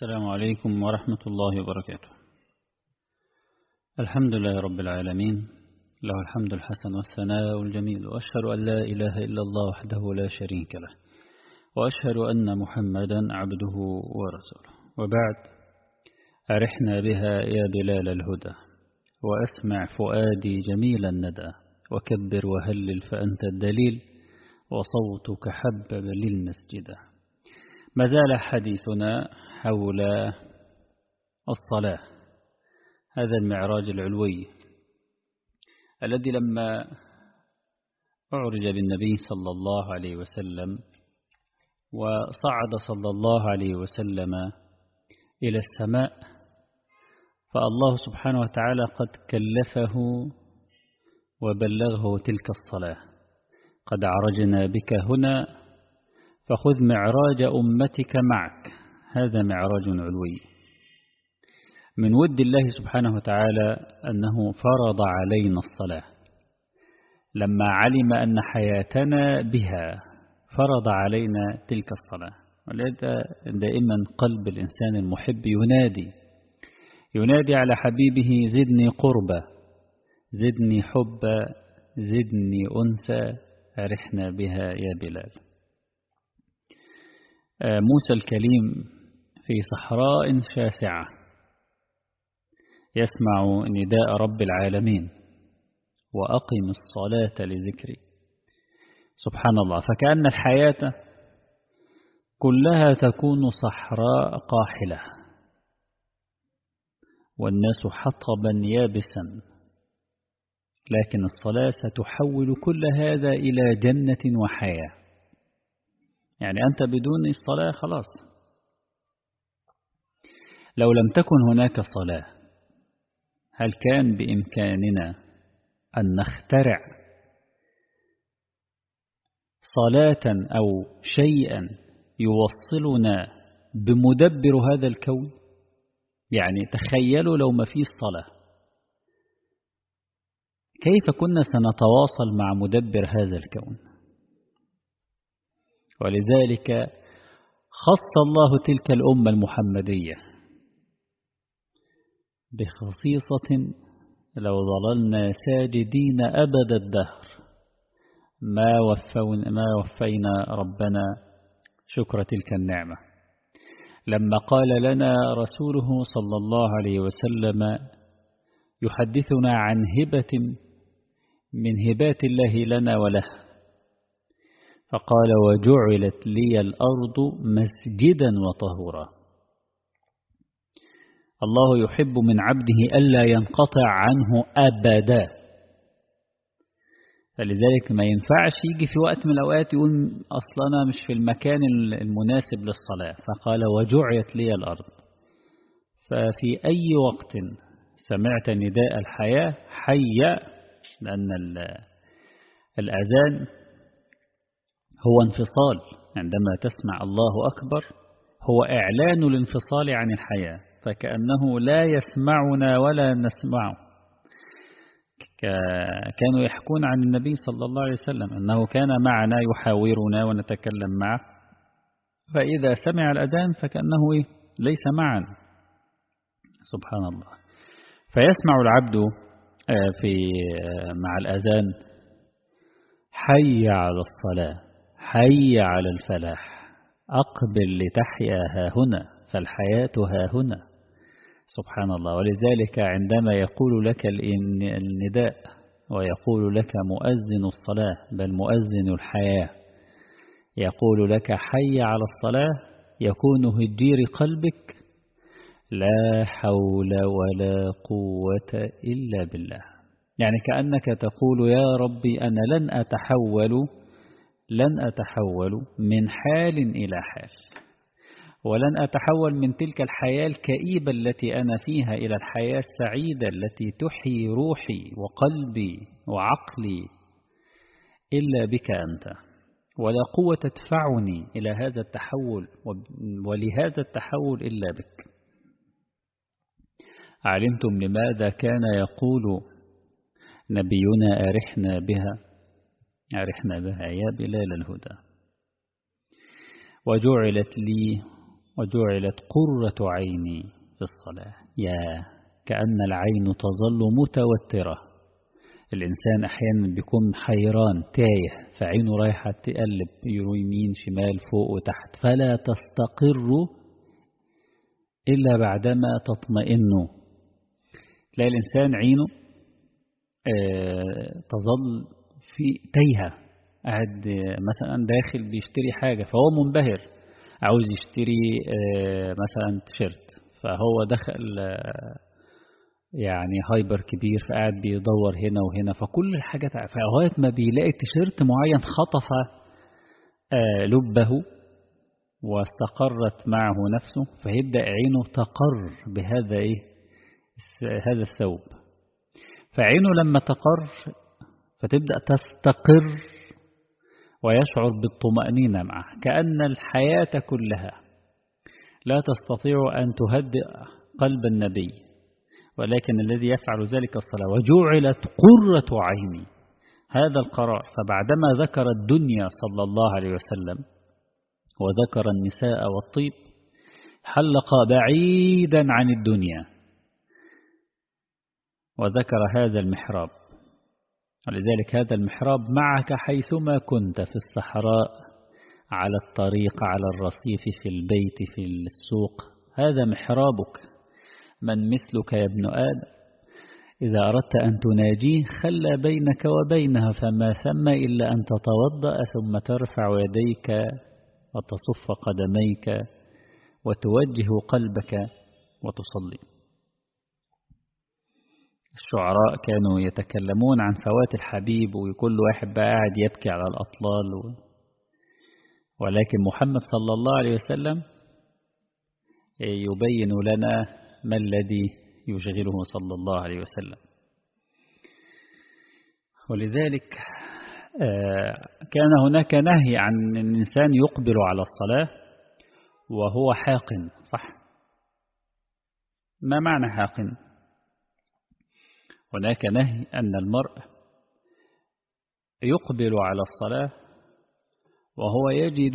السلام عليكم ورحمة الله وبركاته الحمد لله رب العالمين له الحمد الحسن والثناء الجميل وأشهد أن لا إله إلا الله وحده لا شريك له وأشهد أن محمدا عبده ورسوله وبعد أرحنا بها يا بلال الهدى وأسمع فؤادي جميل الندى وكبر وهلل فأنت الدليل وصوتك حبب للمسجد ما زال حديثنا حول الصلاة هذا المعراج العلوي الذي لما أعرج بالنبي صلى الله عليه وسلم وصعد صلى الله عليه وسلم إلى السماء فالله سبحانه وتعالى قد كلفه وبلغه تلك الصلاة قد عرجنا بك هنا فخذ معراج أمتك معك هذا معراج علوي من ود الله سبحانه وتعالى أنه فرض علينا الصلاة لما علم أن حياتنا بها فرض علينا تلك الصلاة ولذا دائما قلب الإنسان المحب ينادي ينادي على حبيبه زدني قربة زدني حبا زدني أنسى أرحنا بها يا بلال موسى الكليم في صحراء شاسعة يسمع نداء رب العالمين وأقم الصلاة لذكري سبحان الله فكأن الحياة كلها تكون صحراء قاحلة والناس حطبا يابسا لكن الصلاة ستحول كل هذا إلى جنة وحياة يعني أنت بدون الصلاة خلاص لو لم تكن هناك صلاة هل كان بإمكاننا أن نخترع صلاة أو شيئا يوصلنا بمدبر هذا الكون يعني تخيلوا لو ما فيش صلاة كيف كنا سنتواصل مع مدبر هذا الكون ولذلك خص الله تلك الأمة المحمدية بخصيصة لو ظللنا ساجدين أبد الدهر ما, وفون ما وفينا ربنا شكر تلك النعمة لما قال لنا رسوله صلى الله عليه وسلم يحدثنا عن هبة من هبات الله لنا وله فقال وجعلت لي الأرض مسجدا وطهورا الله يحب من عبده ألا ينقطع عنه أبدا فلذلك ما ينفعش يجي في وقت من الأوقات يقول أصلا مش في المكان المناسب للصلاة فقال وجعلت لي الأرض ففي أي وقت سمعت نداء الحياة حي لأن الأذان هو انفصال عندما تسمع الله أكبر هو إعلان الانفصال عن الحياة فكأنه لا يسمعنا ولا نسمعه كانوا يحكون عن النبي صلى الله عليه وسلم أنه كان معنا يحاورنا ونتكلم معه فإذا سمع الأذان فكأنه إيه؟ ليس معنا سبحان الله فيسمع العبد في مع الأذان حي على الصلاة حي على الفلاح أقبل لتحيا ها هنا فالحياة ها هنا سبحان الله ولذلك عندما يقول لك النداء ويقول لك مؤذن الصلاة بل مؤذن الحياة يقول لك حي على الصلاة يكون هجير قلبك لا حول ولا قوة إلا بالله يعني كأنك تقول يا ربي أنا لن أتحول لن أتحول من حال إلى حال ولن أتحول من تلك الحياة الكئيبة التي أنا فيها إلى الحياة السعيدة التي تحيي روحي وقلبي وعقلي إلا بك أنت ولا قوة تدفعني إلى هذا التحول ولهذا التحول إلا بك علمتم لماذا كان يقول نبينا أرحنا بها أرحنا بها يا بلال الهدى وجعلت لي وجعلت قرة عيني في الصلاة يا كأن العين تظل متوترة الإنسان أحيانا بيكون حيران تايه فعينه رايحة تقلب يمين شمال فوق وتحت فلا تستقر إلا بعدما تطمئن تلاقي الإنسان عينه آه تظل في تايهة قاعد مثلا داخل بيشتري حاجة فهو منبهر عاوز يشتري آه مثلا تيشيرت فهو دخل آه يعني هايبر كبير فقاعد بيدور هنا وهنا فكل الحاجات فلغايه ما بيلاقي تيشيرت معين خطف لبه واستقرت معه نفسه فيبدأ عينه تقر بهذا إيه هذا الثوب فعينه لما تقر فتبدأ تستقر ويشعر بالطمأنينة معه كأن الحياة كلها لا تستطيع أن تهدئ قلب النبي ولكن الذي يفعل ذلك الصلاة وجعلت قرة عيني هذا القرار فبعدما ذكر الدنيا صلى الله عليه وسلم وذكر النساء والطيب حلق بعيدا عن الدنيا وذكر هذا المحراب ولذلك هذا المحراب معك حيثما كنت في الصحراء على الطريق على الرصيف في البيت في السوق هذا محرابك من مثلك يا ابن آدم إذا أردت أن تناجيه خلى بينك وبينها فما ثم إلا أن تتوضأ ثم ترفع يديك وتصف قدميك وتوجه قلبك وتصلي الشعراء كانوا يتكلمون عن فوات الحبيب وكل واحد بقى قاعد يبكي على الأطلال و... ولكن محمد صلى الله عليه وسلم يبين لنا ما الذي يشغله صلى الله عليه وسلم ولذلك كان هناك نهي عن أن الإنسان يقبل على الصلاة وهو حاقن صح ما معنى حاقن هناك نهي أن المرء يقبل على الصلاة وهو يجد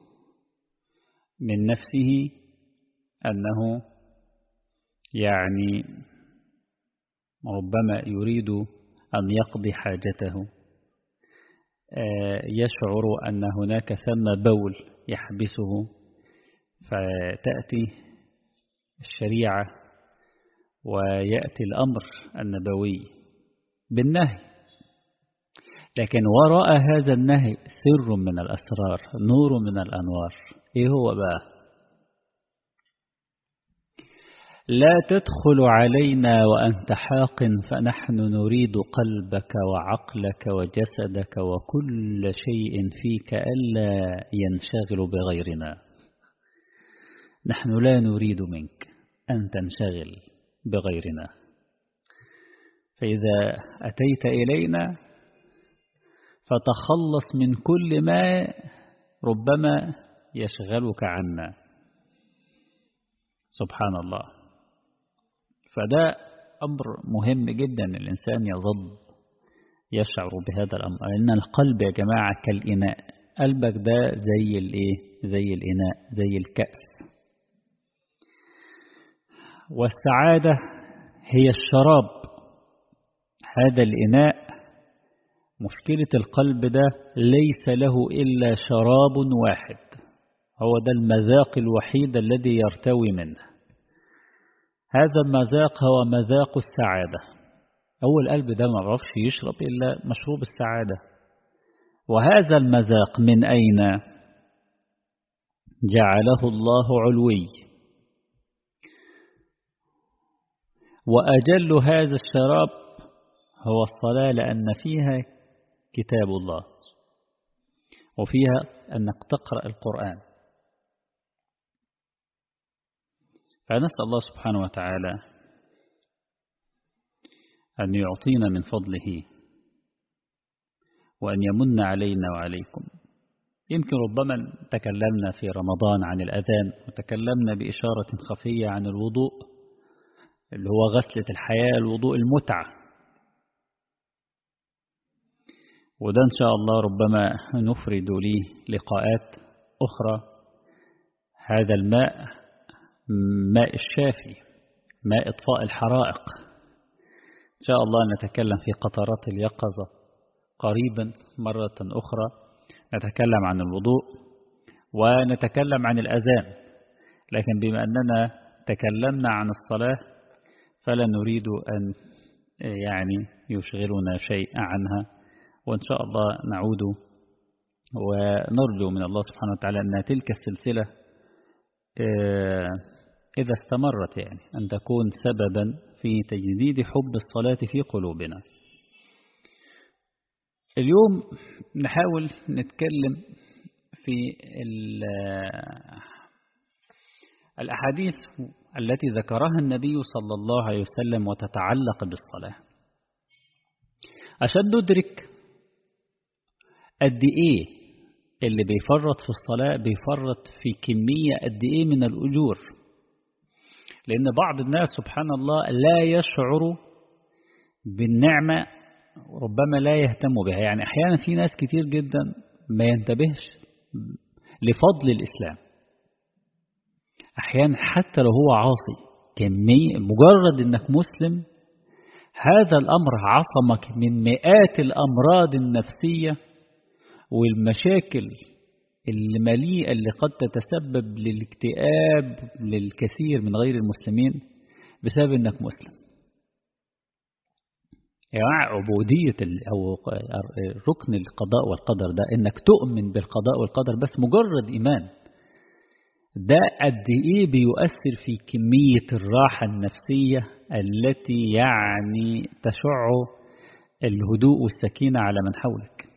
من نفسه أنه يعني ربما يريد أن يقضي حاجته يشعر أن هناك ثم بول يحبسه فتأتي الشريعة ويأتي الأمر النبوي بالنهي لكن وراء هذا النهي سر من الأسرار نور من الأنوار إيه هو بقى لا تدخل علينا وأنت حاق فنحن نريد قلبك وعقلك وجسدك وكل شيء فيك ألا ينشغل بغيرنا نحن لا نريد منك أن تنشغل بغيرنا فإذا أتيت إلينا فتخلص من كل ما ربما يشغلك عنا سبحان الله فده أمر مهم جدا الإنسان يظل يشعر بهذا الأمر لأن القلب يا جماعة كالإناء قلبك ده زي الإيه زي الإناء زي الكأس والسعادة هي الشراب هذا الإناء مشكلة القلب ده ليس له إلا شراب واحد هو ده المذاق الوحيد الذي يرتوي منه هذا المذاق هو مذاق السعادة أول قلب ده ما بعرفش يشرب إلا مشروب السعادة وهذا المذاق من أين جعله الله علوي وأجل هذا الشراب هو الصلاة لأن فيها كتاب الله وفيها أنك تقرأ القرآن فنسأل الله سبحانه وتعالى أن يعطينا من فضله وأن يمن علينا وعليكم يمكن ربما تكلمنا في رمضان عن الأذان وتكلمنا بإشارة خفية عن الوضوء اللي هو غسلة الحياة الوضوء المتعة وده إن شاء الله ربما نفرد لي لقاءات أخرى هذا الماء ماء الشافي ماء إطفاء الحرائق إن شاء الله نتكلم في قطرات اليقظة قريبا مرة أخرى نتكلم عن الوضوء ونتكلم عن الأذان لكن بما أننا تكلمنا عن الصلاة فلا نريد أن يعني يشغلنا شيء عنها وإن شاء الله نعود ونرجو من الله سبحانه وتعالى أن تلك السلسلة إذا استمرت يعني أن تكون سببا في تجديد حب الصلاة في قلوبنا اليوم نحاول نتكلم في الأحاديث التي ذكرها النبي صلى الله عليه وسلم وتتعلق بالصلاة عشان ندرك قد إيه اللي بيفرط في الصلاة بيفرط في كمية قد إيه من الأجور لأن بعض الناس سبحان الله لا يشعر بالنعمة ربما لا يهتم بها يعني أحيانا في ناس كتير جدا ما ينتبهش لفضل الإسلام أحيانا حتى لو هو عاصي كمية مجرد أنك مسلم هذا الأمر عصمك من مئات الأمراض النفسية والمشاكل المليئة اللي قد تتسبب للاكتئاب للكثير من غير المسلمين بسبب أنك مسلم يا جماعة عبودية أو ركن القضاء والقدر ده إنك تؤمن بالقضاء والقدر بس مجرد إيمان ده قد إيه بيؤثر في كمية الراحة النفسية التي يعني تشع الهدوء والسكينة على من حولك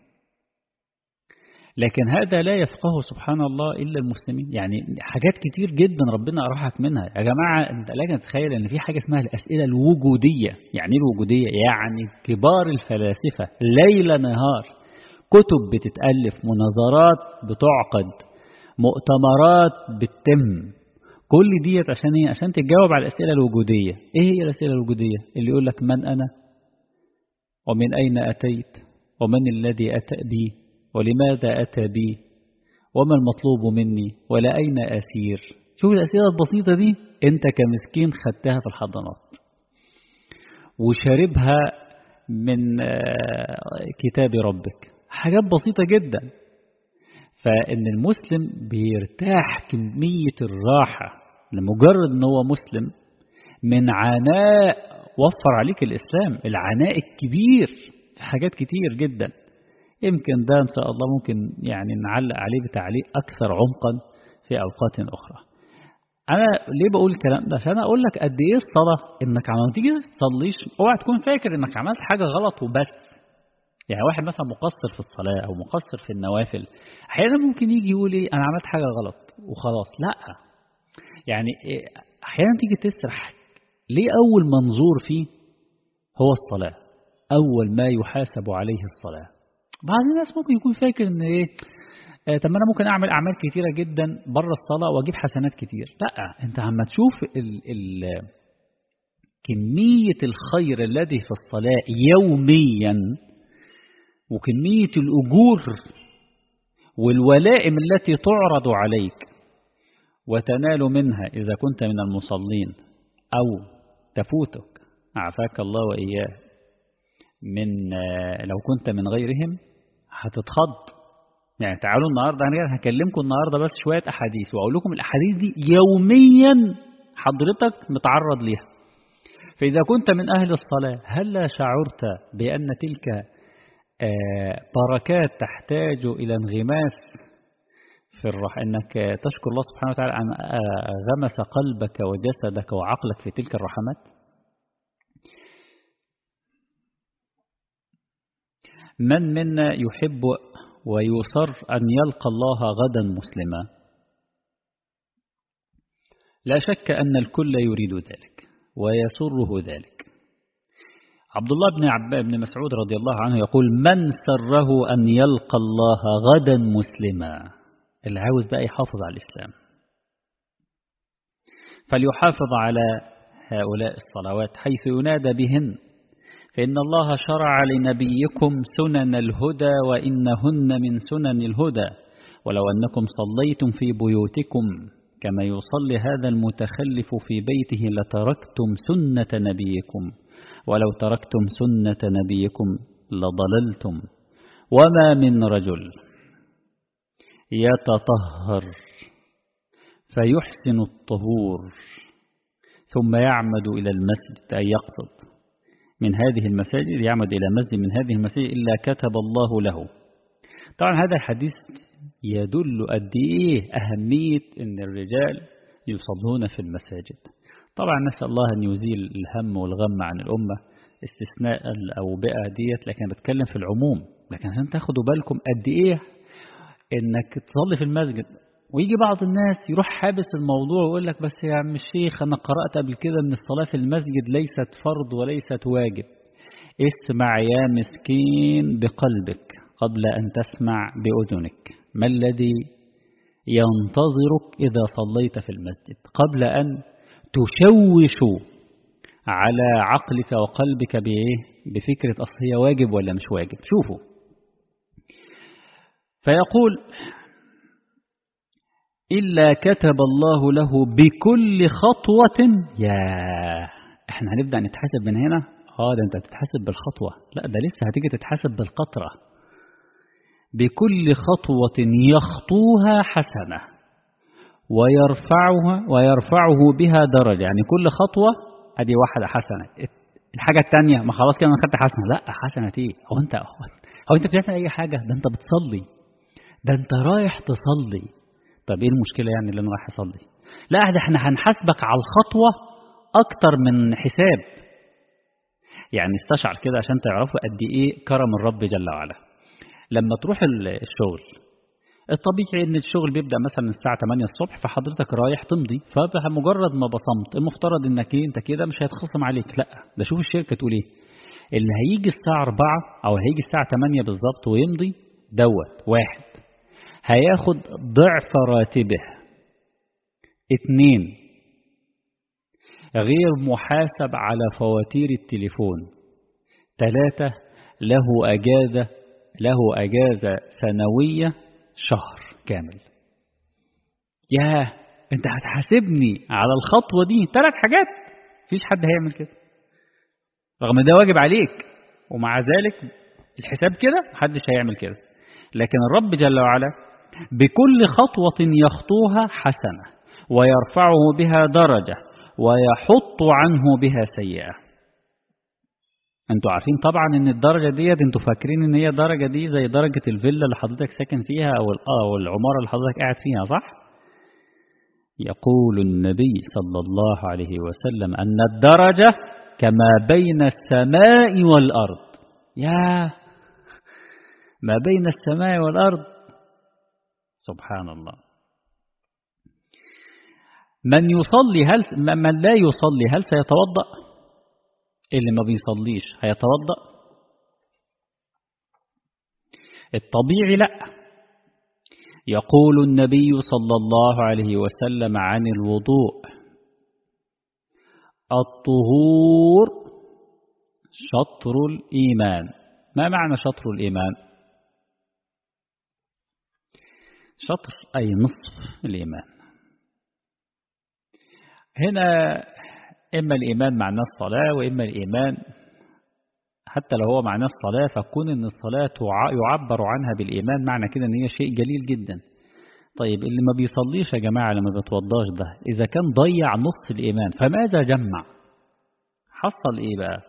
لكن هذا لا يفقه سبحان الله إلا المسلمين يعني حاجات كتير جدا ربنا أراحك منها يا جماعة أنت لازم تتخيل أن في حاجة اسمها الأسئلة الوجودية يعني الوجودية يعني كبار الفلاسفة ليل نهار كتب بتتألف مناظرات بتعقد مؤتمرات بتتم كل ديت عشان ايه عشان تجاوب على الأسئلة الوجودية ايه هي الأسئلة الوجودية اللي يقول لك من أنا ومن أين أتيت ومن الذي أتى بي ولماذا أتى بي وما المطلوب مني ولا أين أسير شوف الأسئلة البسيطة دي أنت كمسكين خدتها في الحضانات وشاربها من كتاب ربك حاجات بسيطة جدا فإن المسلم بيرتاح كمية الراحة لمجرد أنه هو مسلم من عناء وفر عليك الإسلام العناء الكبير في حاجات كتير جدا يمكن ده إن شاء الله ممكن يعني نعلق عليه بتعليق أكثر عمقا في أوقات أخرى أنا ليه بقول الكلام ده عشان أقول لك قد إيه الصلاة إنك عم تيجي تصليش اوعى تكون فاكر إنك عملت حاجة غلط وبس يعني واحد مثلا مقصر في الصلاة أو مقصر في النوافل أحيانا ممكن يجي يقول إيه أنا عملت حاجة غلط وخلاص لا يعني أحيانا تيجي تسرح ليه أول منظور فيه هو الصلاة أول ما يحاسب عليه الصلاة بعض الناس ممكن يكون فاكر ان ايه آه طب انا ممكن اعمل اعمال كتيره جدا بره الصلاه واجيب حسنات كتير لا انت عم تشوف ال ال كميه الخير الذي في الصلاه يوميا وكميه الاجور والولائم التي تعرض عليك وتنال منها اذا كنت من المصلين او تفوتك عافاك الله واياه من لو كنت من غيرهم هتتخض يعني تعالوا النهارده انا هكلمكم النهارده بس شويه احاديث واقول لكم الاحاديث دي يوميا حضرتك متعرض ليها فاذا كنت من اهل الصلاه هل لا شعرت بان تلك بركات تحتاج الى انغماس في الرح انك تشكر الله سبحانه وتعالى ان غمس قلبك وجسدك وعقلك في تلك الرحمات من منا يحب ويصر أن يلقى الله غدا مسلما لا شك أن الكل يريد ذلك ويسره ذلك عبد الله بن عباس بن مسعود رضي الله عنه يقول من سره أن يلقى الله غدا مسلما اللي عاوز بقى يحافظ على الإسلام فليحافظ على هؤلاء الصلوات حيث ينادى بهن فإن الله شرع لنبيكم سنن الهدى وإنهن من سنن الهدى ولو أنكم صليتم في بيوتكم كما يصلي هذا المتخلف في بيته لتركتم سنة نبيكم ولو تركتم سنة نبيكم لضللتم وما من رجل يتطهر فيحسن الطهور ثم يعمد إلى المسجد أي يقصد من هذه المساجد يعمد إلى مسجد من هذه المساجد إلا كتب الله له طبعا هذا الحديث يدل قد إيه أهمية أن الرجال يصلون في المساجد طبعا نسأل الله أن يزيل الهم والغم عن الأمة استثناء الأوبئة ديت لكن بتكلم في العموم لكن عشان تاخدوا بالكم قد إيه إنك تصلي في المسجد ويجي بعض الناس يروح حابس الموضوع ويقول لك بس يا عم الشيخ أنا قرأت قبل كده أن الصلاة في المسجد ليست فرض وليست واجب اسمع يا مسكين بقلبك قبل أن تسمع بأذنك ما الذي ينتظرك إذا صليت في المسجد قبل أن تشوش على عقلك وقلبك بإيه بفكرة أصل هي واجب ولا مش واجب شوفوا فيقول إلا كتب الله له بكل خطوة يا احنا هنبدأ نتحاسب من هنا اه ده انت هتتحاسب بالخطوة لا ده لسه هتيجي تتحاسب بالقطرة بكل خطوة يخطوها حسنة ويرفعها ويرفعه بها درجة يعني كل خطوة ادي واحدة حسنة الحاجة التانية ما خلاص كده انا خدت حسنة لا حسنة ايه هو انت هو انت بتعمل اي حاجة ده انت بتصلي ده انت رايح تصلي طب ايه المشكلة يعني اللي انا رايح اصلي لا ده احنا هنحاسبك على الخطوة اكتر من حساب يعني استشعر كده عشان تعرفوا قد ايه كرم الرب جل وعلا لما تروح الشغل الطبيعي ان الشغل بيبدا مثلا الساعه 8 الصبح فحضرتك رايح تمضي فمجرد ما بصمت المفترض انك ايه انت كده مش هيتخصم عليك لا ده شوف الشركه تقول ايه اللي هيجي الساعه 4 او هيجي الساعه 8 بالظبط ويمضي دوت واحد هياخد ضعف راتبه اتنين غير محاسب على فواتير التليفون ثلاثة له أجازة له أجازة سنوية شهر كامل يا انت هتحاسبني على الخطوة دي ثلاث حاجات مفيش حد هيعمل كده رغم ده واجب عليك ومع ذلك الحساب كده محدش هيعمل كده لكن الرب جل وعلا بكل خطوة يخطوها حسنة ويرفعه بها درجة ويحط عنه بها سيئة انتوا عارفين طبعا ان الدرجة ديت انتوا فاكرين ان هي درجة دي زي درجة الفيلا اللي حضرتك ساكن فيها او او العمارة اللي حضرتك قاعد فيها صح يقول النبي صلى الله عليه وسلم ان الدرجة كما بين السماء والارض يا ما بين السماء والارض سبحان الله من يصلي هل من لا يصلي هل سيتوضأ اللي ما بيصليش هيتوضأ الطبيعي لا يقول النبي صلى الله عليه وسلم عن الوضوء الطهور شطر الإيمان ما معنى شطر الإيمان شطر أي نصف الإيمان هنا إما الإيمان معناه الصلاة وإما الإيمان حتى لو هو معناه الصلاة فكون أن الصلاة يعبر عنها بالإيمان معنى كده أن هي شيء جليل جدا طيب اللي ما بيصليش يا جماعة اللي ما بيتوضاش ده إذا كان ضيع نص الإيمان فماذا جمع حصل إيه بقى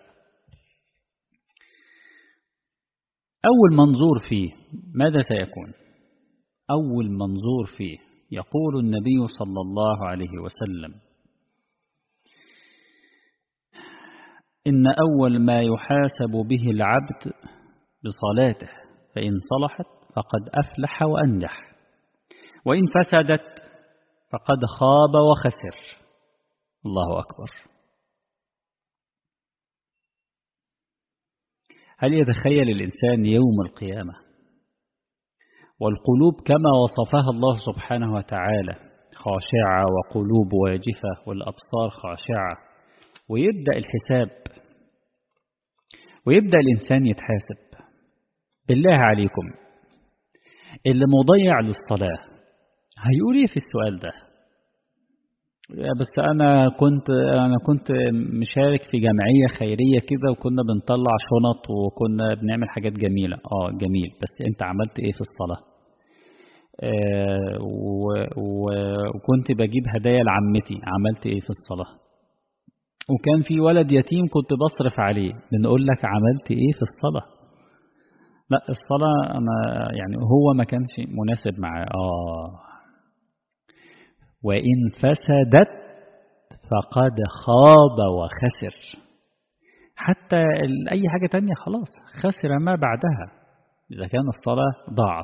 أول منظور فيه ماذا سيكون أول منظور فيه يقول النبي صلى الله عليه وسلم إن أول ما يحاسب به العبد بصلاته فإن صلحت فقد أفلح وأنجح وإن فسدت فقد خاب وخسر الله أكبر هل يتخيل الإنسان يوم القيامة والقلوب كما وصفها الله سبحانه وتعالى خاشعة وقلوب واجفة والأبصار خاشعة ويبدأ الحساب ويبدأ الإنسان يتحاسب بالله عليكم اللي مضيع للصلاة هيقول ايه في السؤال ده بس أنا كنت أنا كنت مشارك في جمعية خيرية كده وكنا بنطلع شنط وكنا بنعمل حاجات جميلة اه جميل بس أنت عملت إيه في الصلاة؟ آه وكنت بجيب هدايا لعمتي عملت إيه في الصلاة؟ وكان في ولد يتيم كنت بصرف عليه بنقول لك عملت إيه في الصلاة؟ لا الصلاة أنا يعني هو ما كانش مناسب معاه آه وإن فسدت فقد خاب وخسر حتى أي حاجة تانية خلاص خسر ما بعدها إذا كان الصلاة ضاعت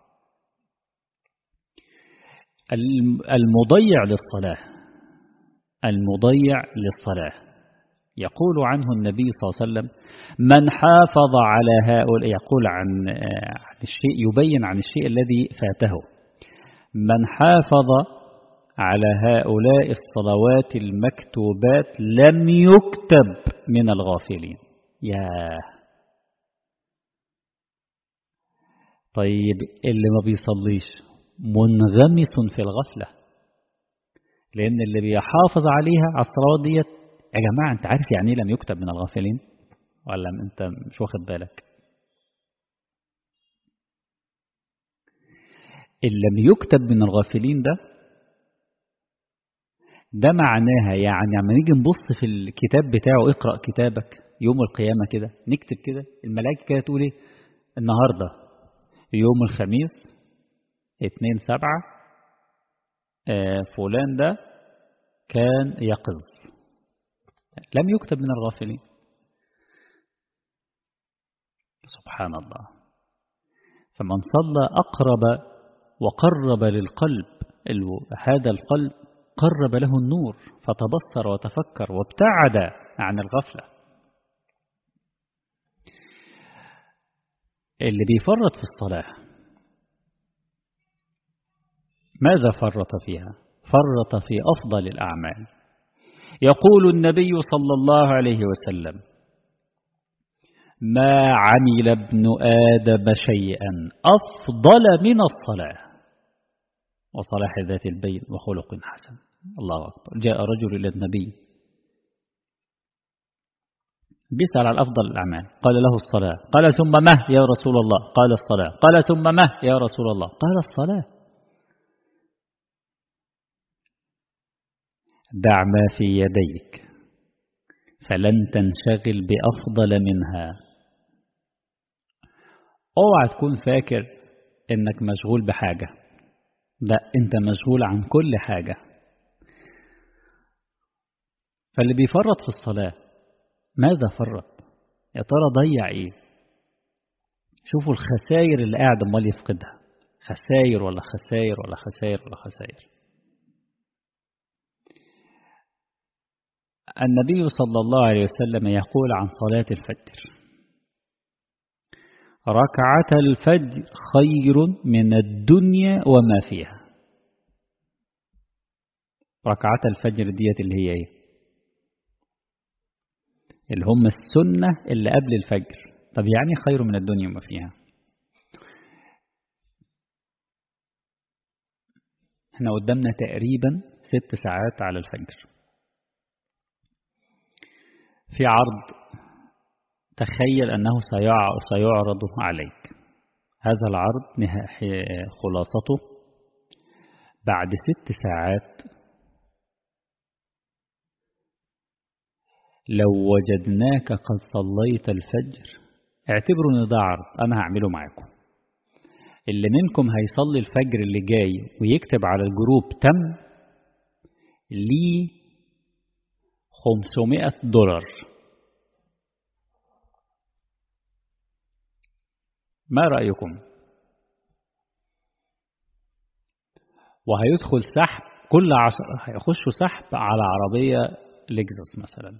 المضيع للصلاة المضيع للصلاة يقول عنه النبي صلى الله عليه وسلم من حافظ على هؤلاء يقول عن عن الشيء يبين عن الشيء الذي فاته من حافظ على هؤلاء الصلوات المكتوبات لم يكتب من الغافلين يا طيب اللي ما بيصليش منغمس في الغفلة لأن اللي بيحافظ عليها على الصلوات ديت يا جماعة أنت عارف يعني ايه لم يكتب من الغافلين ولا أنت مش واخد بالك اللي لم يكتب من الغافلين ده ده معناها يعني لما نيجي نبص في الكتاب بتاعه اقرأ كتابك يوم القيامة كده نكتب كده الملائكة كده تقول ايه النهاردة يوم الخميس اتنين سبعة آه فلان ده كان يقظ لم يكتب من الغافلين سبحان الله فمن صلى أقرب وقرب للقلب هذا القلب قرب له النور فتبصر وتفكر وابتعد عن الغفلة اللي بيفرط في الصلاة ماذا فرط فيها فرط في أفضل الأعمال يقول النبي صلى الله عليه وسلم ما عمل ابن آدم شيئا أفضل من الصلاة وصلاح ذات البين وخلق حسن الله أكبر جاء رجل إلى النبي بيسأل على أفضل الأعمال قال له الصلاة قال ثم ما يا رسول الله قال الصلاة قال ثم ما يا رسول الله قال الصلاة دع ما في يديك فلن تنشغل بأفضل منها اوعى تكون فاكر انك مشغول بحاجة لا انت مشغول عن كل حاجة فاللي بيفرط في الصلاة ماذا فرط يا ترى ضيع ايه شوفوا الخسائر اللي قاعد امال يفقدها خسائر ولا خسائر ولا خسائر ولا خسائر النبي صلى الله عليه وسلم يقول عن صلاة الفجر ركعة الفجر خير من الدنيا وما فيها ركعة الفجر ديت اللي هي ايه اللي هم السنة اللي قبل الفجر طب يعني خير من الدنيا وما فيها احنا قدامنا تقريبا ست ساعات على الفجر في عرض تخيل أنه سيعرض عليك هذا العرض خلاصته بعد ست ساعات لو وجدناك قد صليت الفجر اعتبروا ان ده عرض انا هعمله معاكم اللي منكم هيصلي الفجر اللي جاي ويكتب على الجروب تم ليه 500 دولار ما رأيكم وهيدخل سحب كل عشر هيخشوا سحب على عربية لكزس مثلا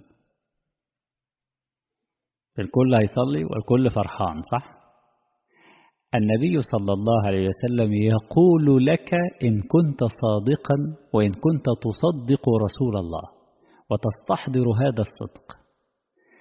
الكل هيصلي والكل فرحان صح النبي صلى الله عليه وسلم يقول لك إن كنت صادقا وإن كنت تصدق رسول الله وتستحضر هذا الصدق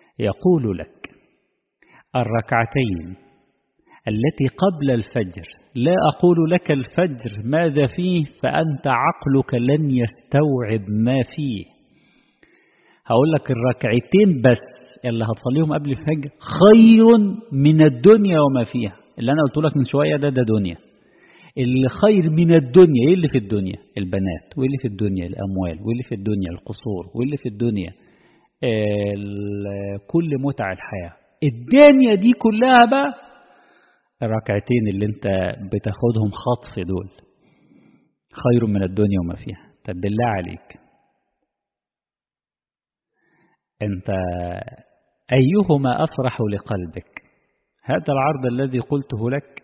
يقول لك الركعتين التي قبل الفجر لا أقول لك الفجر ماذا فيه فأنت عقلك لن يستوعب ما فيه هقول لك الركعتين بس اللي هتصليهم قبل الفجر خير من الدنيا وما فيها اللي أنا قلت لك من شوية ده ده دنيا اللي خير من الدنيا ايه اللي في الدنيا البنات واللي في الدنيا الأموال واللي في الدنيا القصور واللي في الدنيا كل متع الحياة الدنيا دي كلها بقى الركعتين اللي انت بتاخدهم خطف دول خير من الدنيا وما فيها طب بالله عليك انت ايهما افرح لقلبك هذا العرض الذي قلته لك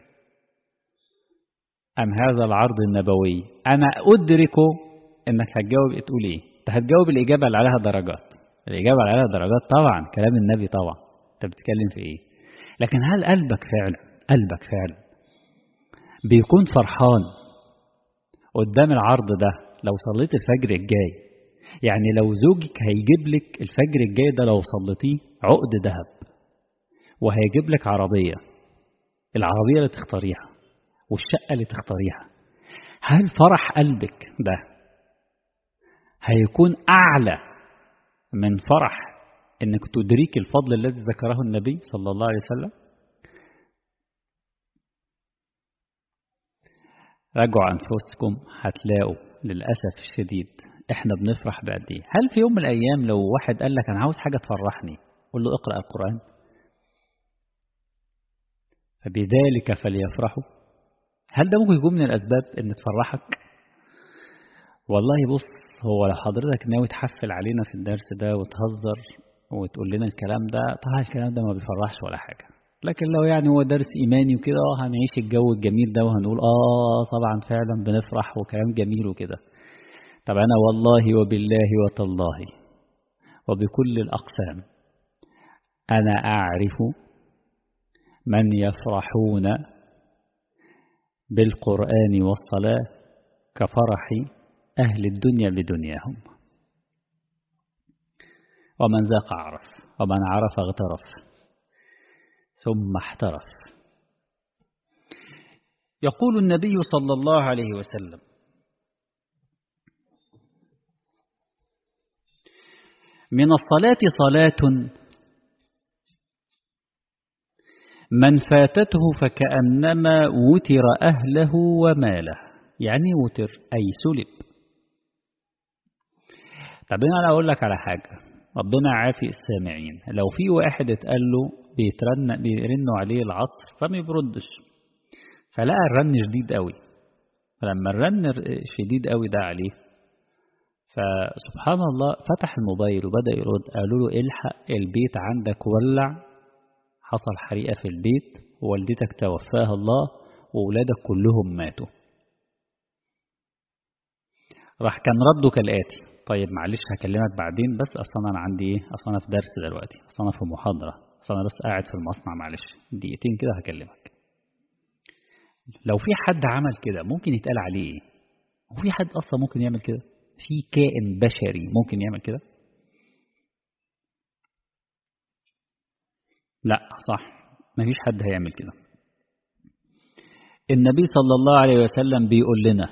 ام هذا العرض النبوي انا ادرك انك هتجاوب تقول ايه انت هتجاوب الاجابه اللي عليها درجات الاجابه اللي عليها درجات طبعا كلام النبي طبعا انت بتتكلم في ايه لكن هل قلبك فعلا قلبك فعلا بيكون فرحان قدام العرض ده لو صليت الفجر الجاي يعني لو زوجك هيجيب لك الفجر الجاي ده لو صليتيه عقد ذهب وهيجيب لك عربية العربية اللي تختاريها والشقة اللي تختاريها هل فرح قلبك ده هيكون أعلى من فرح انك تدرك الفضل الذي ذكره النبي صلى الله عليه وسلم راجعوا أنفسكم هتلاقوا للأسف الشديد احنا بنفرح بقد ايه هل في يوم من الأيام لو واحد قال لك أنا عاوز حاجة تفرحني قول له اقرأ القرآن فبذلك فليفرحوا هل ده ممكن يكون من الأسباب ان تفرحك والله بص هو لو حضرتك ناوي تحفل علينا في الدرس ده وتهزر وتقول لنا الكلام ده طبعا الكلام ده ما بيفرحش ولا حاجة لكن لو يعني هو درس إيماني وكده هنعيش الجو الجميل ده وهنقول آه طبعا فعلا بنفرح وكلام جميل وكده طب أنا والله وبالله وتالله وبكل الأقسام أنا أعرف من يفرحون بالقرآن والصلاة كفرح أهل الدنيا بدنياهم ومن ذاق عرف ومن عرف اغترف ثم احترف يقول النبي صلى الله عليه وسلم من الصلاة صلاة من فاتته فكأنما وتر أهله وماله يعني وتر أي سلب طب أنا أقول لك على حاجة ربنا عافي السامعين لو في واحد اتقال له بيترن بيرنوا عليه العصر فما بيردش فلقى الرن شديد قوي فلما الرن شديد قوي ده عليه فسبحان الله فتح الموبايل وبدأ يرد قالوا له الحق البيت عندك ولع حصل حريقة في البيت ووالدتك توفاها الله وولادك كلهم ماتوا راح كان رده كالآتي طيب معلش هكلمك بعدين بس أصلا أنا عندي إيه أصلا أنا في درس دلوقتي أصلا أنا في محاضرة أصلا أنا بس قاعد في المصنع معلش دقيقتين كده هكلمك لو في حد عمل كده ممكن يتقال عليه إيه وفي حد أصلا ممكن يعمل كده في كائن بشري ممكن يعمل كده لا صح مفيش حد هيعمل كده النبي صلى الله عليه وسلم بيقول لنا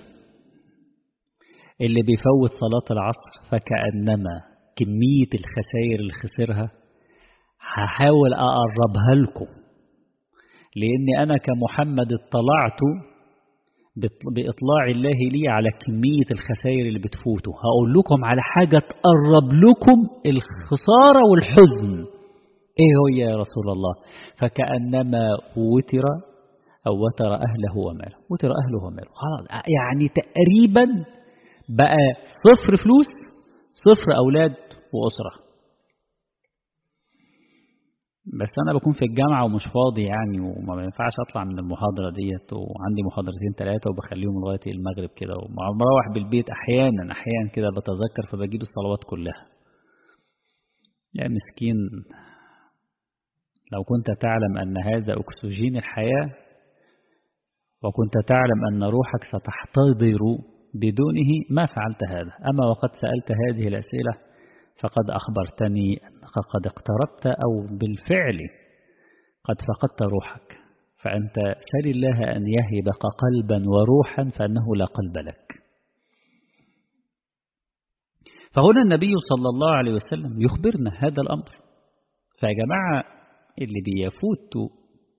اللي بيفوت صلاة العصر فكأنما كمية الخسائر اللي خسرها هحاول أقربها لكم لأن أنا كمحمد اطلعت بإطلاع الله لي على كمية الخسائر اللي بتفوته هقول لكم على حاجة تقرب لكم الخسارة والحزن ايه هو يا رسول الله فكأنما وتر أو وتر أهله وماله وتر أهله وماله خلاص يعني تقريبا بقى صفر فلوس صفر أولاد وأسرة بس أنا بكون في الجامعة ومش فاضي يعني وما ينفعش أطلع من المحاضرة ديت وعندي محاضرتين ثلاثة وبخليهم لغاية المغرب كده ومروح بالبيت أحيانا أحيانا كده بتذكر فبجيب الصلوات كلها يا مسكين لو كنت تعلم أن هذا أكسجين الحياة وكنت تعلم أن روحك ستحتضر بدونه ما فعلت هذا أما وقد سألت هذه الأسئلة فقد أخبرتني أنك قد اقتربت أو بالفعل قد فقدت روحك فأنت سل الله أن يهبك قلبا وروحا فأنه لا قلب لك فهنا النبي صلى الله عليه وسلم يخبرنا هذا الأمر فيا جماعة اللي بيفوتوا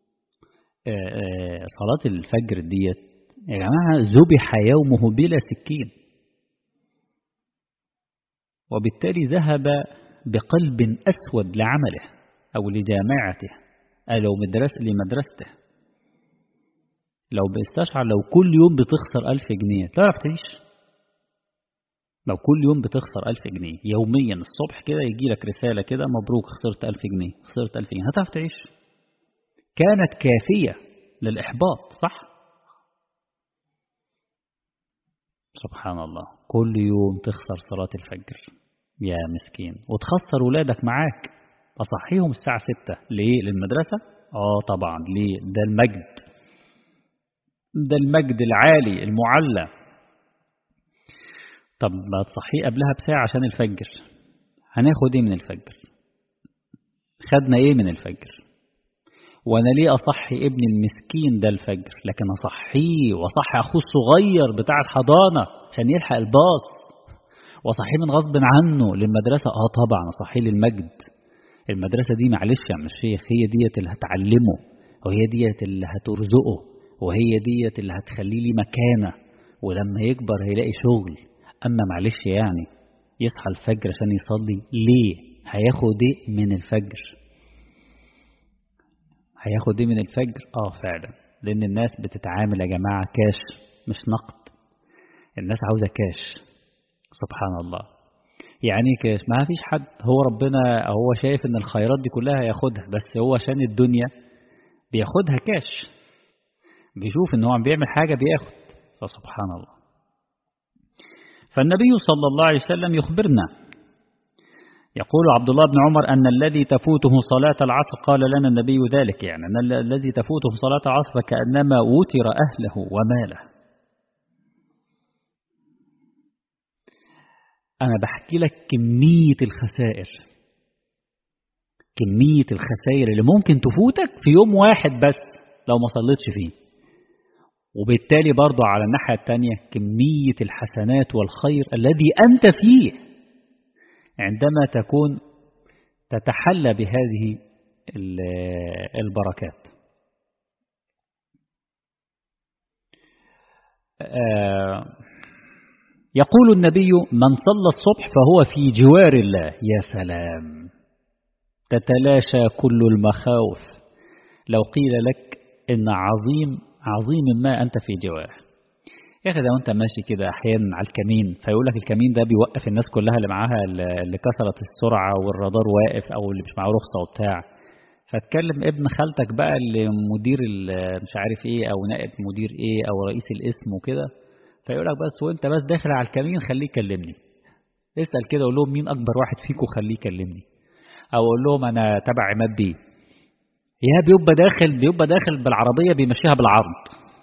صلاة الفجر ديت يا جماعة ذبح يومه بلا سكين وبالتالي ذهب بقلب أسود لعمله أو لجامعته أو مدرسة لمدرسته لو بيستشعر لو كل يوم بتخسر ألف جنيه تعرف تعيش لو كل يوم بتخسر ألف جنيه يوميا الصبح كده يجي لك رسالة كده مبروك خسرت ألف جنيه خسرت ألف جنيه هتعرف تعيش كانت كافية للإحباط صح سبحان الله كل يوم تخسر صلاة الفجر يا مسكين وتخسر ولادك معاك أصحيهم الساعة ستة ليه للمدرسة آه طبعا ليه ده المجد ده المجد العالي المعلى طب ما تصحيه قبلها بساعة عشان الفجر هناخد ايه من الفجر خدنا ايه من الفجر وانا ليه اصحي ابني المسكين ده الفجر لكن اصحيه واصحي اخوه الصغير بتاع الحضانة عشان يلحق الباص واصحيه من غصب عنه للمدرسة اه طبعا اصحيه للمجد المدرسة دي معلش يا عم الشيخ هي ديت اللي هتعلمه وهي ديت اللي هترزقه وهي ديت اللي هتخليه لي مكانة ولما يكبر هيلاقي شغل أما معلش يعني يصحى الفجر عشان يصلي ليه هياخد ايه من الفجر هياخد ايه من الفجر اه فعلا لان الناس بتتعامل يا جماعة كاش مش نقد الناس عاوزة كاش سبحان الله يعني كاش ما فيش حد هو ربنا هو شايف ان الخيرات دي كلها هياخدها بس هو عشان الدنيا بياخدها كاش بيشوف ان هو عم بيعمل حاجة بياخد فسبحان الله فالنبي صلى الله عليه وسلم يخبرنا يقول عبد الله بن عمر أن الذي تفوته صلاة العصر قال لنا النبي ذلك يعني أن الذي تفوته صلاة العصر فكأنما وتر أهله وماله أنا بحكي لك كمية الخسائر كمية الخسائر اللي ممكن تفوتك في يوم واحد بس لو ما صليتش فيه وبالتالي برضو على الناحية الثانية كمية الحسنات والخير الذي أنت فيه عندما تكون تتحلى بهذه البركات يقول النبي من صلى الصبح فهو في جوار الله يا سلام تتلاشى كل المخاوف لو قيل لك إن عظيم عظيم ما أنت في جواره يا أخي ده وأنت ماشي كده أحيانا على الكمين فيقول لك الكمين ده بيوقف الناس كلها اللي معاها اللي كسرت السرعة والرادار واقف أو اللي مش معاه رخصة وبتاع فتكلم ابن خالتك بقى اللي مدير مش عارف ايه او نائب مدير ايه او رئيس الاسم وكده فيقول لك بس وانت بس داخل على الكمين خليه يكلمني اسال كده قول لهم مين اكبر واحد فيكم خليه يكلمني او اقول لهم انا تبع عماد بيه يا بيبقى داخل بيبقى داخل بالعربية بيمشيها بالعرض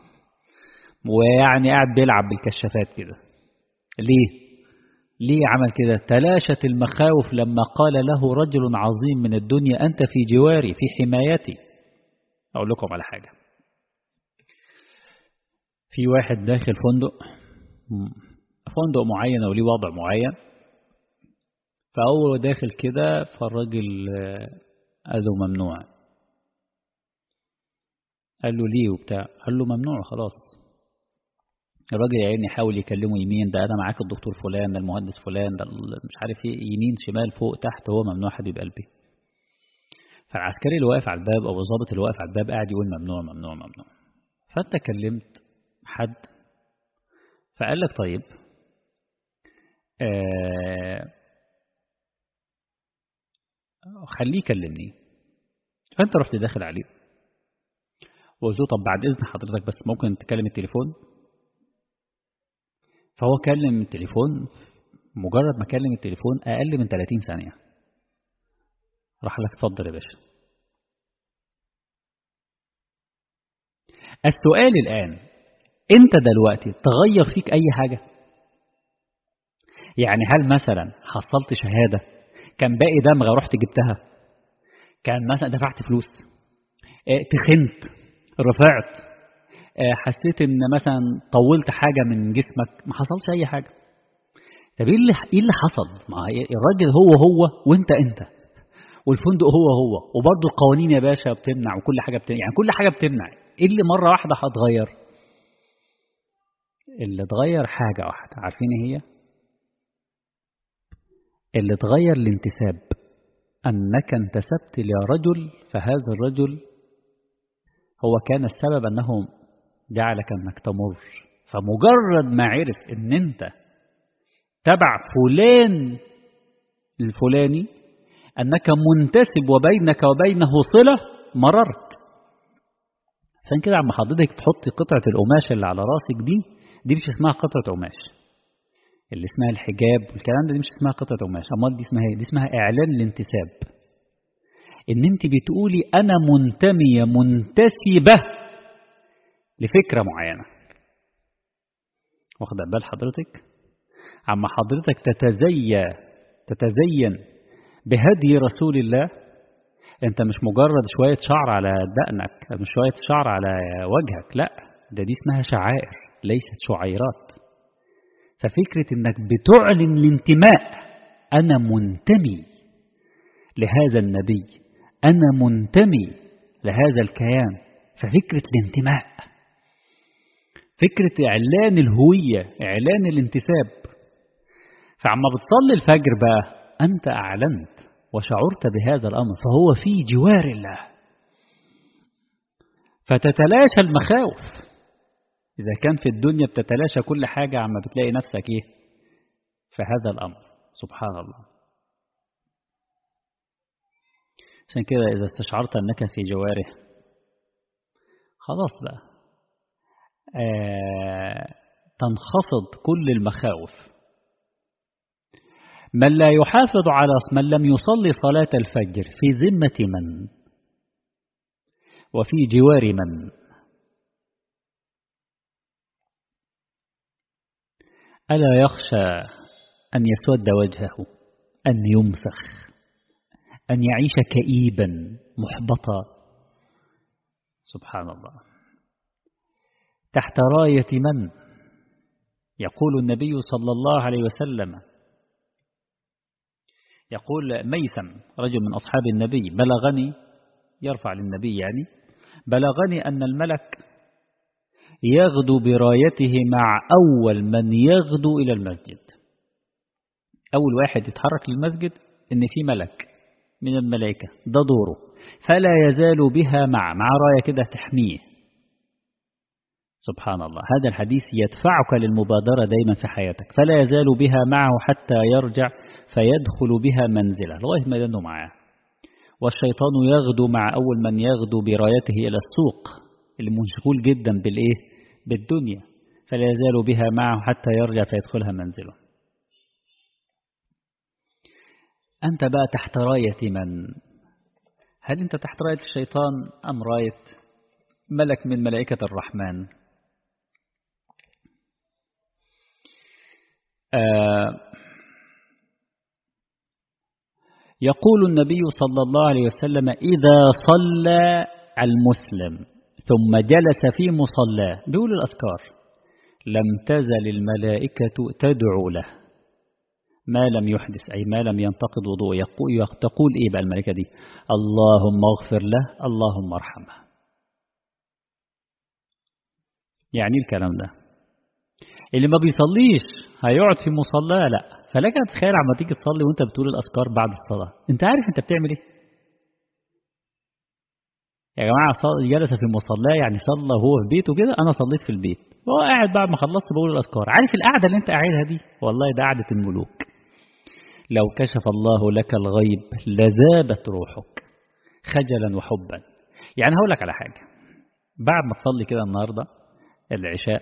ويعني قاعد بيلعب بالكشافات كده ليه ليه عمل كده تلاشت المخاوف لما قال له رجل عظيم من الدنيا أنت في جواري في حمايتي أقول لكم على حاجة في واحد داخل فندق فندق معين أو ليه وضع معين فهو داخل كده فالراجل قال له ممنوع قال له ليه وبتاع قال له ممنوع خلاص الراجل يا عيني حاول يكلمه يمين ده انا معاك الدكتور فلان ده المهندس فلان ده مش عارف ايه يمين شمال فوق تحت هو ممنوع حبيب قلبي فالعسكري اللي واقف على الباب او الضابط اللي واقف على الباب قاعد يقول ممنوع ممنوع ممنوع فانت كلمت حد فقال لك طيب آه خليه يكلمني فانت رحت داخل عليه وقلت له طب بعد اذن حضرتك بس ممكن تكلم التليفون فهو كلم التليفون مجرد ما كلم التليفون اقل من 30 ثانيه راح لك اتفضل يا باشا السؤال الان انت دلوقتي تغير فيك اي حاجه يعني هل مثلا حصلت شهاده كان باقي دمغه رحت جبتها كان مثلا دفعت فلوس اه تخنت رفعت حسيت ان مثلا طولت حاجة من جسمك ما حصلش اي حاجة طب ايه اللي ايه اللي حصل ما الراجل هو هو وانت انت والفندق هو هو وبرضه القوانين يا باشا بتمنع وكل حاجة بتمنع يعني كل حاجة بتمنع ايه اللي مرة واحدة هتغير اللي اتغير حاجة واحدة عارفين ايه هي اللي اتغير الانتساب أنك انتسبت لرجل فهذا الرجل هو كان السبب أنه جعلك أنك تمر فمجرد ما عرف أن أنت تبع فلان الفلاني أنك منتسب وبينك وبينه صلة مررت عشان كده عم حضرتك تحطي قطعة القماش اللي على راسك دي دي مش اسمها قطعة قماش اللي اسمها الحجاب والكلام ده دي مش اسمها قطعة قماش امال دي اسمها ايه دي اسمها اعلان الانتساب ان انت بتقولي انا منتمية منتسبة لفكرة معينة واخد بال حضرتك عما حضرتك تتزي تتزين بهدي رسول الله انت مش مجرد شوية شعر على دقنك مش شوية شعر على وجهك لا ده دي اسمها شعائر ليست شعيرات ففكرة انك بتعلن الانتماء انا منتمي لهذا النبي انا منتمي لهذا الكيان ففكرة الانتماء فكرة اعلان الهوية اعلان الانتساب فعما بتصلي الفجر بقى انت اعلنت وشعرت بهذا الامر فهو في جوار الله فتتلاشى المخاوف إذا كان في الدنيا بتتلاشى كل حاجة عما بتلاقي نفسك إيه في هذا الأمر سبحان الله عشان كده إذا استشعرت أنك في جواره خلاص بقى آه تنخفض كل المخاوف من لا يحافظ على من لم يصلي صلاة الفجر في ذمة من وفي جوار من ألا يخشى أن يسود وجهه أن يمسخ أن يعيش كئيبا محبطا سبحان الله تحت راية من يقول النبي صلى الله عليه وسلم يقول ميثم رجل من أصحاب النبي بلغني يرفع للنبي يعني بلغني أن الملك يغدو برايته مع أول من يغدو إلى المسجد أول واحد يتحرك للمسجد إن في ملك من الملائكة ده دوره فلا يزال بها مع مع راية كده تحميه سبحان الله هذا الحديث يدفعك للمبادرة دايما في حياتك فلا يزال بها معه حتى يرجع فيدخل بها منزله لغاية ما يدنه معاه والشيطان يغدو مع أول من يغدو برايته إلى السوق اللي مشغول جدا بالإيه بالدنيا فلا يزال بها معه حتى يرجع فيدخلها منزله أنت بقى تحت راية من هل أنت تحت راية الشيطان أم راية ملك من ملائكة الرحمن آه يقول النبي صلى الله عليه وسلم إذا صلى المسلم ثم جلس في مصلاه بيقول الأذكار لم تزل الملائكة تدعو له ما لم يحدث أي ما لم ينتقد وضوء يقول تقول إيه بقى الملائكة دي اللهم اغفر له اللهم ارحمه يعني الكلام ده اللي ما بيصليش هيقعد في مصلاه لا فلك تتخيل عما تيجي تصلي وانت بتقول الأذكار بعد الصلاة انت عارف انت بتعمل ايه يا جماعة جلس في مصلاه يعني صلى وهو في بيته كده أنا صليت في البيت وهو قاعد بعد ما خلصت بقول الأذكار عارف القعدة اللي أنت قاعدها دي والله ده قعدة الملوك لو كشف الله لك الغيب لذابت روحك خجلا وحبا يعني هقول لك على حاجة بعد ما تصلي كده النهاردة العشاء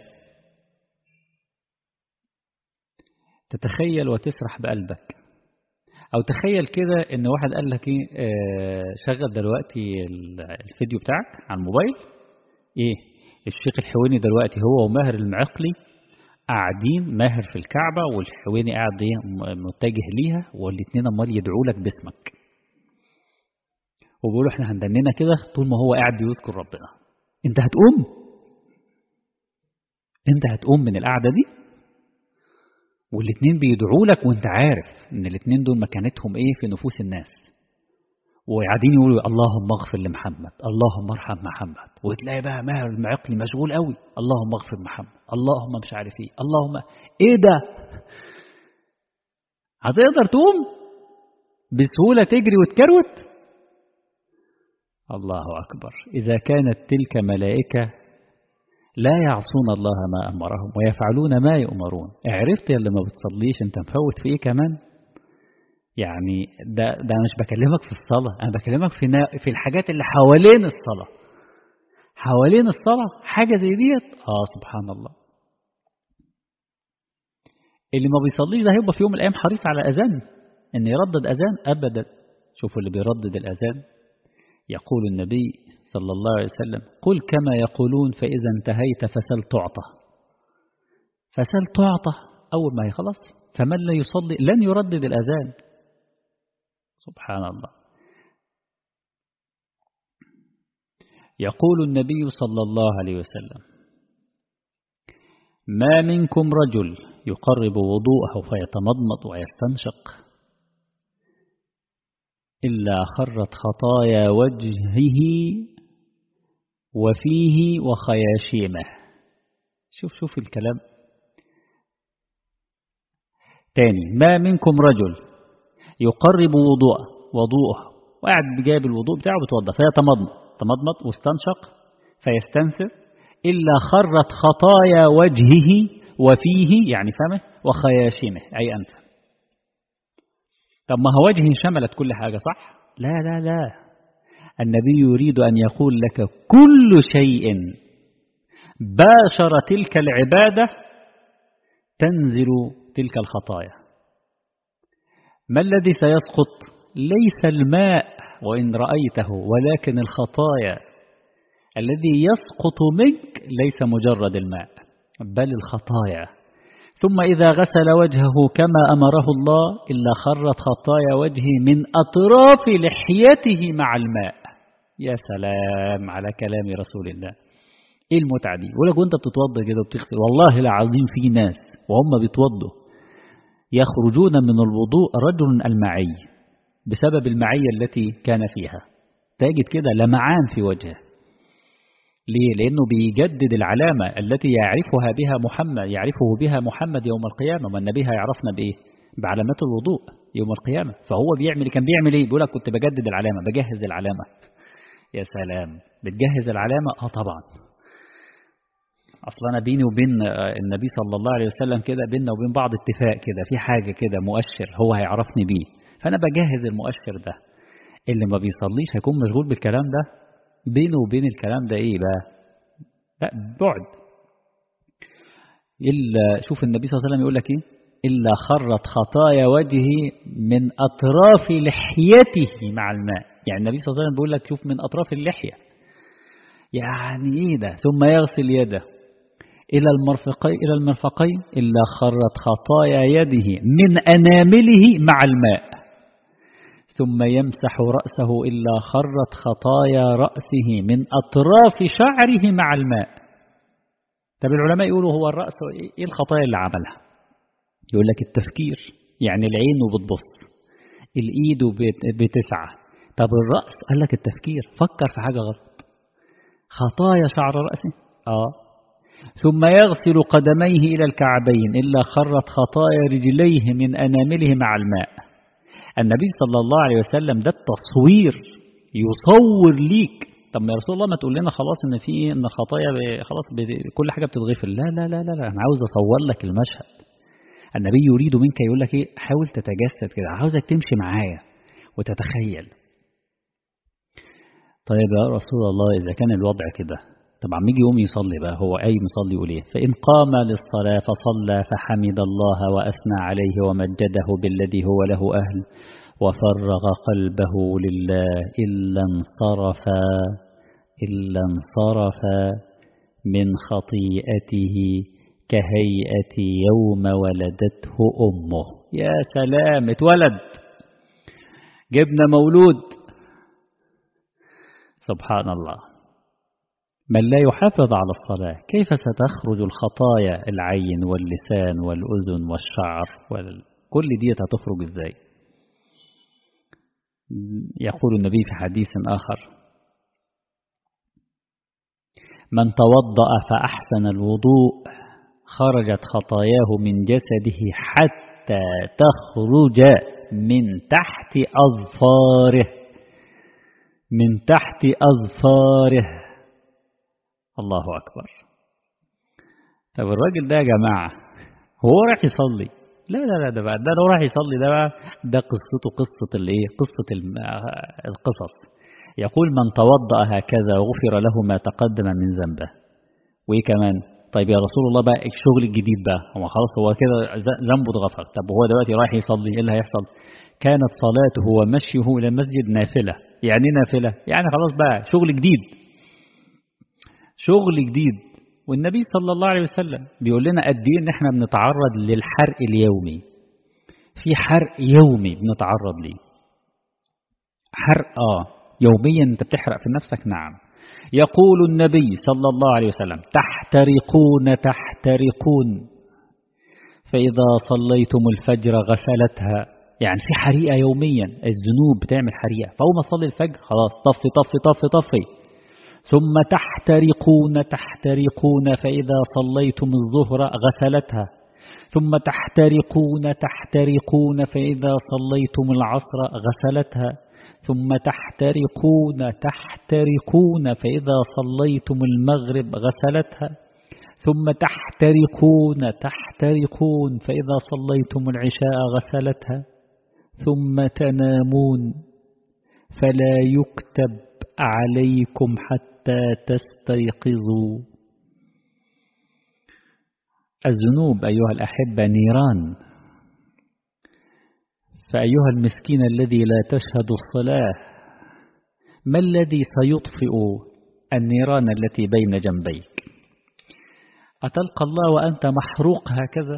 تتخيل وتسرح بقلبك او تخيل كده ان واحد قال لك ايه آه شغل دلوقتي الفيديو بتاعك على الموبايل ايه الشيخ الحويني دلوقتي هو وماهر المعقلي قاعدين ماهر في الكعبة والحويني قاعد ايه متجه ليها والاثنين امال يدعوا لك باسمك وبيقولوا احنا هندننا كده طول ما هو قاعد بيذكر ربنا انت هتقوم انت هتقوم من القعدة دي والاتنين بيدعوا لك وانت عارف ان الاتنين دول مكانتهم ايه في نفوس الناس وقاعدين يقولوا اللهم اغفر لمحمد اللهم ارحم محمد وتلاقي بقى ماهر المعقلي مشغول قوي اللهم اغفر محمد اللهم مش عارف ايه اللهم ايه ده هتقدر تقوم بسهولة تجري وتكروت الله أكبر إذا كانت تلك ملائكة لا يعصون الله ما أمرهم ويفعلون ما يؤمرون عرفت اللي ما بتصليش انت مفوت في ايه كمان يعني ده, ده مش بكلمك في الصلاة أنا بكلمك في, في الحاجات اللي حوالين الصلاة حوالين الصلاة حاجة زي ديت آه سبحان الله اللي ما بيصليش ده هيبقى في يوم من الأيام حريص على أذان إن يردد أذان أبدا شوفوا اللي بيردد الأذان يقول النبي صلى الله عليه وسلم قل كما يقولون فإذا انتهيت فسل تعطى فسل تعطى أول ما يخلص فمن لا يصلي لن يردد الأذان سبحان الله يقول النبي صلى الله عليه وسلم ما منكم رجل يقرب وضوءه فيتمضمض ويستنشق إلا خرت خطايا وجهه وفيه وخياشيمه شوف شوف الكلام تاني ما منكم رجل يقرب وضوءه وضوءه وقاعد بجاب الوضوء بتاعه بتوضى فيتمضمض تمضمض واستنشق فيستنثر إلا خرت خطايا وجهه وفيه يعني فمه وخياشيمه أي أنت طب ما هو وجهه شملت كل حاجة صح لا لا لا النبي يريد أن يقول لك كل شيء باشر تلك العبادة تنزل تلك الخطايا ما الذي سيسقط ليس الماء وإن رأيته ولكن الخطايا الذي يسقط منك ليس مجرد الماء بل الخطايا ثم إذا غسل وجهه كما أمره الله إلا خرت خطايا وجهه من أطراف لحيته مع الماء يا سلام على كلام رسول الله ايه المتعة دي يقول لك وانت بتتوضى كده وبتغسل والله العظيم في ناس وهم بيتوضوا يخرجون من الوضوء رجل المعي بسبب المعية التي كان فيها تجد كده لمعان في وجهه ليه؟ لأنه بيجدد العلامة التي يعرفها بها محمد يعرفه بها محمد يوم القيامة ما النبي هيعرفنا بإيه؟ بعلامات الوضوء يوم القيامة فهو بيعمل كان بيعمل إيه؟ بيقول لك كنت بجدد العلامة بجهز العلامة يا سلام بتجهز العلامة آه طبعا أصلا أنا بيني وبين النبي صلى الله عليه وسلم كده بيننا وبين بعض اتفاق كده في حاجة كده مؤشر هو هيعرفني بيه فأنا بجهز المؤشر ده اللي ما بيصليش هيكون مشغول بالكلام ده بينه وبين الكلام ده ايه بقى لا بعد إلا شوف النبي صلى الله عليه وسلم يقول لك ايه إلا خرت خطايا وجهه من أطراف لحيته مع الماء يعني النبي صلى الله عليه وسلم بيقول لك شوف من أطراف اللحية يعني ايه ده ثم يغسل يده إلى المرفقين إلى المرفقين إلا خرت خطايا يده من أنامله مع الماء ثم يمسح رأسه إلا خرت خطايا رأسه من أطراف شعره مع الماء طب العلماء يقولوا هو الرأس إيه الخطايا اللي عملها يقول لك التفكير يعني العين وبتبص الإيد بتسعى طب الرأس قال لك التفكير فكر في حاجة غلط خطايا شعر رأسه آه ثم يغسل قدميه إلى الكعبين إلا خرت خطايا رجليه من أنامله مع الماء النبي صلى الله عليه وسلم ده التصوير يصور ليك طب يا رسول الله ما تقول لنا خلاص ان في ان الخطايا خلاص كل حاجه بتتغفر لا لا لا لا, لا انا عاوز اصور لك المشهد النبي يريد منك يقول لك ايه حاول تتجسد كده عاوزك تمشي معايا وتتخيل طيب يا رسول الله اذا كان الوضع كده طبعا يجي يقوم يصلي بقى هو أي مصلي يقول ايه فإن قام للصلاة فصلى فحمد الله وأثنى عليه ومجده بالذي هو له أهل وفرغ قلبه لله إلا انصرف إلا انصرف من خطيئته كهيئة يوم ولدته أمه يا سلام اتولد جبنا مولود سبحان الله من لا يحافظ على الصلاة كيف ستخرج الخطايا العين واللسان والأذن والشعر وال... كل دي هتخرج ازاي يقول النبي في حديث آخر من توضأ فأحسن الوضوء خرجت خطاياه من جسده حتى تخرج من تحت أظفاره من تحت أظفاره الله أكبر طب الراجل ده يا جماعة هو راح يصلي لا لا لا ده بقى ده لو راح يصلي ده بقى ده قصته قصة الايه قصة القصص يقول من توضأ هكذا غفر له ما تقدم من ذنبه وايه كمان طيب يا رسول الله بقى الشغل الجديد بقى هو خلاص هو كده ذنبه اتغفر طب هو دلوقتي رايح يصلي ايه اللي هيحصل كانت صلاته ومشيه الى المسجد نافله يعني نافله يعني خلاص بقى شغل جديد شغل جديد والنبي صلى الله عليه وسلم بيقول لنا قد ايه ان احنا بنتعرض للحرق اليومي في حرق يومي بنتعرض ليه حرق اه يوميا انت بتحرق في نفسك نعم يقول النبي صلى الله عليه وسلم تحترقون تحترقون فإذا صليتم الفجر غسلتها يعني في حريقة يوميا الذنوب بتعمل حريقة فأول ما تصلي الفجر خلاص طفي طفي طفي طفي ثم تحترقون تحترقون فإذا صليتم الظهر غسلتها ثم تحترقون تحترقون فإذا صليتم العصر غسلتها ثم تحترقون تحترقون فإذا صليتم المغرب غسلتها ثم تحترقون تحترقون فإذا صليتم العشاء غسلتها ثم تنامون فلا يكتب عليكم حتى تستيقظوا الذنوب أيها الأحبة نيران فأيها المسكين الذي لا تشهد الصلاة ما الذي سيطفئ النيران التي بين جنبيك أتلقى الله وأنت محروق هكذا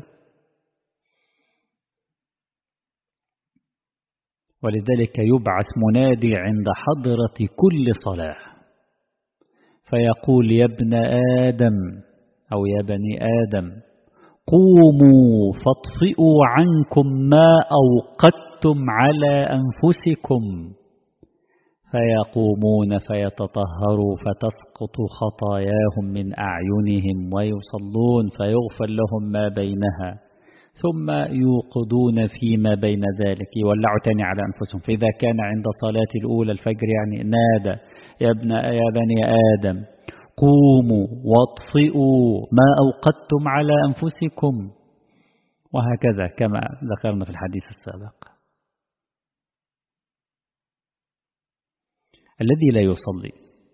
ولذلك يبعث منادي عند حضرة كل صلاة فيقول يا ابن آدم أو يا بني آدم قوموا فاطفئوا عنكم ما أوقدتم على أنفسكم فيقومون فيتطهروا فتسقط خطاياهم من أعينهم ويصلون فيغفر لهم ما بينها ثم يوقدون فيما بين ذلك يولعوا تاني على أنفسهم فإذا كان عند صلاة الأولى الفجر يعني نادى يا ابن يا بني آدم قوموا واطفئوا ما أوقدتم على أنفسكم وهكذا كما ذكرنا في الحديث السابق الذي لا يصلي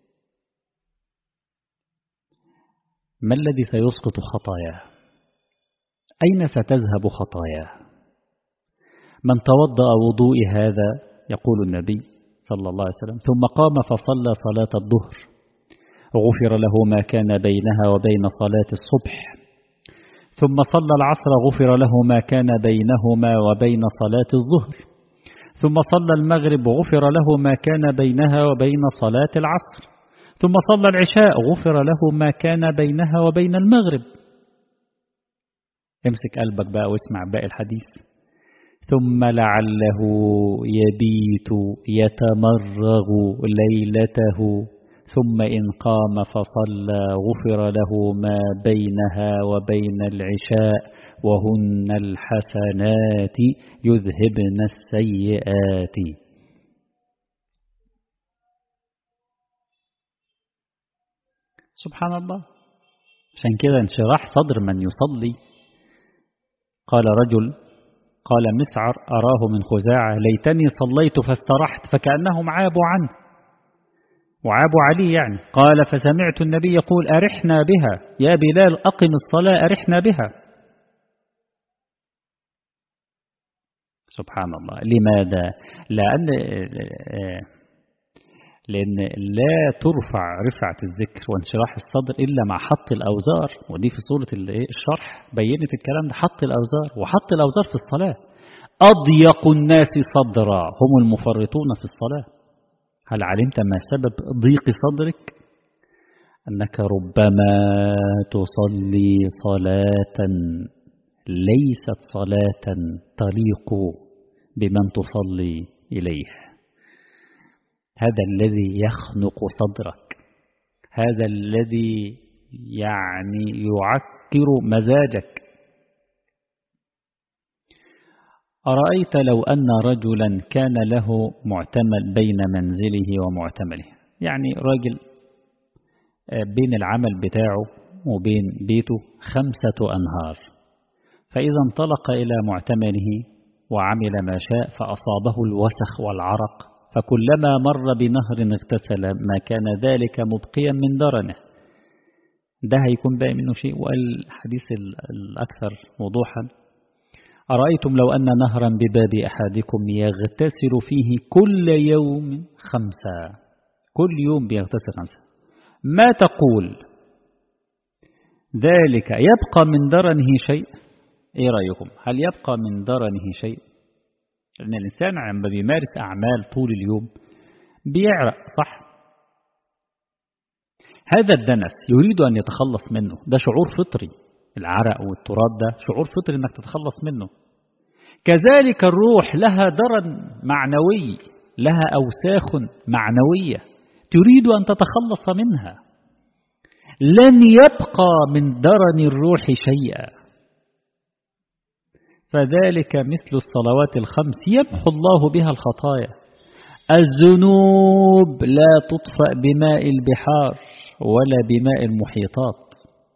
ما الذي سيسقط خطاياه أين ستذهب خطاياه من توضأ وضوء هذا يقول النبي صلى الله عليه وسلم ثم قام فصلى صلاة الظهر غفر له ما كان بينها وبين صلاة الصبح ثم صلى العصر غفر له ما كان بينهما وبين صلاة الظهر ثم صلى المغرب غفر له ما كان بينها وبين صلاة العصر ثم صلى العشاء غفر له ما كان بينها وبين المغرب امسك قلبك بقى واسمع باقي الحديث ثم لعله يبيت يتمرغ ليلته ثم إن قام فصلى غفر له ما بينها وبين العشاء وهن الحسنات يذهبن السيئات سبحان الله عشان كده انشراح صدر من يصلي قال رجل قال مسعر أراه من خزاعة ليتني صليت فاسترحت فكأنهم عابوا عنه وعابوا عليه يعني قال فسمعت النبي يقول أرحنا بها يا بلال أقم الصلاة أرحنا بها سبحان الله لماذا لأن لأن لا ترفع رفعة الذكر وانشراح الصدر إلا مع حط الأوزار ودي في سورة الشرح بينت الكلام ده حط الأوزار وحط الأوزار في الصلاة أضيق الناس صدرا هم المفرطون في الصلاة هل علمت ما سبب ضيق صدرك أنك ربما تصلي صلاة ليست صلاة تليق بمن تصلي إليه هذا الذي يخنق صدرك هذا الذي يعني يعكر مزاجك أرأيت لو أن رجلا كان له معتمل بين منزله ومعتمله يعني راجل بين العمل بتاعه وبين بيته خمسة أنهار فإذا انطلق إلى معتمله وعمل ما شاء فأصابه الوسخ والعرق فكلما مر بنهر اغتسل ما كان ذلك مبقيا من درنه ده هيكون باقي منه شيء وقال الحديث الأكثر وضوحا أرأيتم لو أن نهرا بباب أحدكم يغتسل فيه كل يوم خمسة كل يوم بيغتسل خمسة ما تقول ذلك يبقى من درنه شيء ايه رأيكم هل يبقى من درنه شيء لأن الإنسان عندما بيمارس أعمال طول اليوم بيعرق صح هذا الدنس يريد أن يتخلص منه ده شعور فطري العرق والتراب ده شعور فطري أنك تتخلص منه كذلك الروح لها درن معنوي لها أوساخ معنوية تريد أن تتخلص منها لن يبقى من درن الروح شيئا فذلك مثل الصلوات الخمس يمحو الله بها الخطايا الذنوب لا تطفأ بماء البحار ولا بماء المحيطات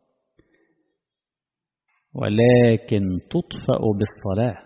ولكن تطفأ بالصلاة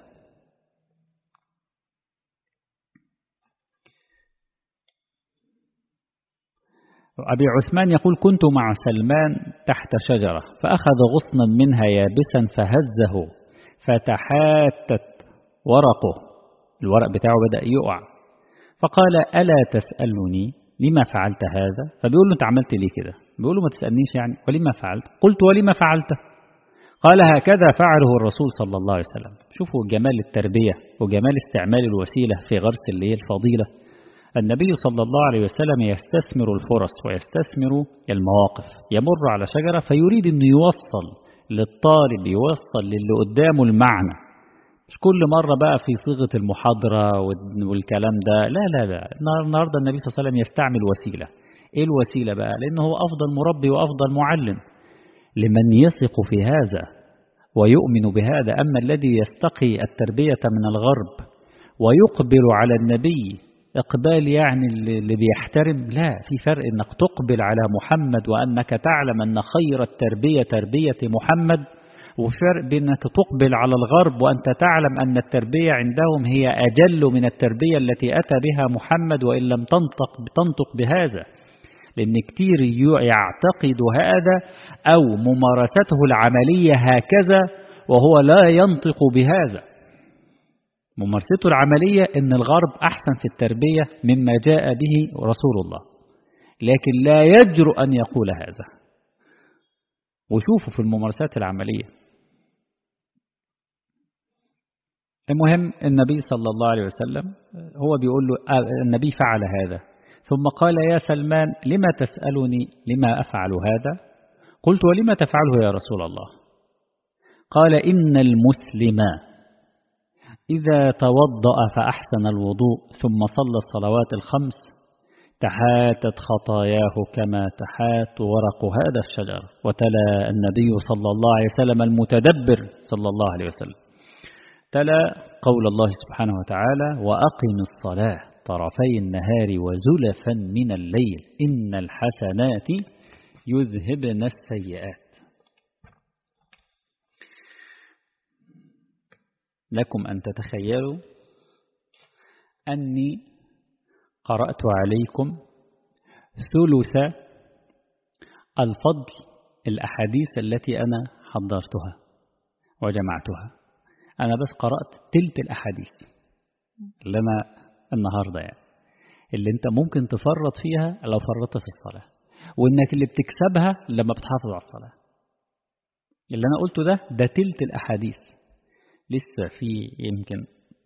أبي عثمان يقول كنت مع سلمان تحت شجرة فأخذ غصنا منها يابسا فهزه فتحاتت ورقه الورق بتاعه بدأ يقع فقال ألا تسألني لما فعلت هذا فبيقول له أنت عملت ليه كده بيقول له ما تسألنيش يعني ولما فعلت قلت ولما فعلته قال هكذا فعله الرسول صلى الله عليه وسلم شوفوا جمال التربية وجمال استعمال الوسيلة في غرس اللي هي الفضيلة النبي صلى الله عليه وسلم يستثمر الفرص ويستثمر المواقف يمر على شجرة فيريد أنه يوصل للطالب يوصل للي قدامه المعنى مش كل مرة بقى في صيغة المحاضرة والكلام ده لا لا لا النهاردة النبي صلى الله عليه وسلم يستعمل وسيلة ايه الوسيلة بقى لأنه هو أفضل مربي وأفضل معلم لمن يثق في هذا ويؤمن بهذا أما الذي يستقي التربية من الغرب ويقبل على النبي إقبال يعني اللي بيحترم لا في فرق أنك تقبل على محمد وأنك تعلم أن خير التربية تربية محمد وفرق بأنك تقبل على الغرب وأنت تعلم أن التربية عندهم هي أجل من التربية التي أتى بها محمد وإن لم تنطق تنطق بهذا لأن كتير يعتقد هذا أو ممارسته العملية هكذا وهو لا ينطق بهذا ممارسته العملية أن الغرب أحسن في التربية مما جاء به رسول الله لكن لا يجرؤ أن يقول هذا وشوفوا في الممارسات العملية المهم النبي صلى الله عليه وسلم هو بيقول له النبي فعل هذا ثم قال يا سلمان لما تسألني لما أفعل هذا قلت ولما تفعله يا رسول الله قال إن المسلم إذا توضأ فأحسن الوضوء ثم صلى الصلوات الخمس تحاتت خطاياه كما تحات ورق هذا الشجر وتلا النبي صلى الله عليه وسلم المتدبر صلى الله عليه وسلم تلا قول الله سبحانه وتعالى وأقم الصلاة طرفي النهار وزلفا من الليل إن الحسنات يذهبن السيئات لكم أن تتخيلوا أني قرأت عليكم ثلث الفضل الأحاديث التي أنا حضرتها وجمعتها أنا بس قرأت تلت الأحاديث اللي أنا النهاردة يعني اللي أنت ممكن تفرط فيها لو فرطت في الصلاة وإنك اللي بتكسبها لما بتحافظ على الصلاة اللي أنا قلته ده ده تلت الأحاديث لسه في يمكن